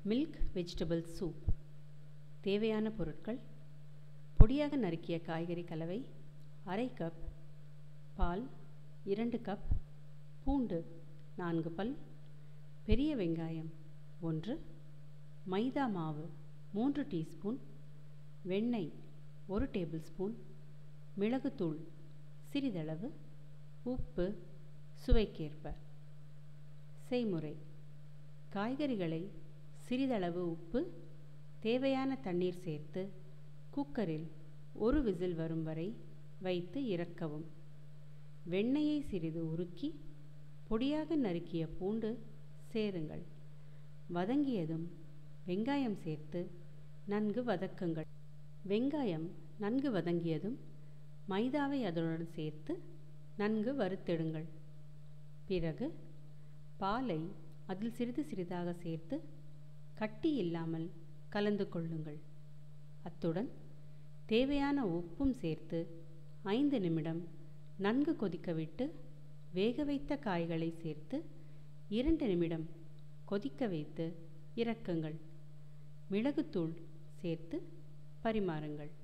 milk vegetable soup தேவையான பொருட்கள் பொடியாக நறுக்கிய காய்கறி கலவை அரை கப் பால் இரண்டு கப் பூண்டு நான்கு பல் பெரிய வெங்காயம் ஒன்று மைதா மாவு மூன்று டீஸ்பூன் வெண்ணெய் ஒரு டேபிள் ஸ்பூன் மிளகுத்தூள் சிறிதளவு உப்பு சுவைக்கேற்ப செய்முறை காய்கறிகளை சிறிதளவு உப்பு தேவையான தண்ணீர் சேர்த்து குக்கரில் ஒரு விசில் வரும் வரை வைத்து இறக்கவும் வெண்ணெயை சிறிது உருக்கி பொடியாக நறுக்கிய பூண்டு சேருங்கள் வதங்கியதும் வெங்காயம் சேர்த்து நன்கு வதக்குங்கள் வெங்காயம் நன்கு வதங்கியதும் மைதாவை அதனுடன் சேர்த்து நன்கு வறுத்தெடுங்கள் பிறகு பாலை அதில் சிறிது சிறிதாக சேர்த்து கட்டி இல்லாமல் கலந்து கொள்ளுங்கள் அத்துடன் தேவையான உப்பும் சேர்த்து ஐந்து நிமிடம் நன்கு கொதிக்க விட்டு வேக வைத்த காய்களை சேர்த்து இரண்டு நிமிடம் கொதிக்க வைத்து இறக்குங்கள் மிளகுத்தூள் சேர்த்து பரிமாறுங்கள்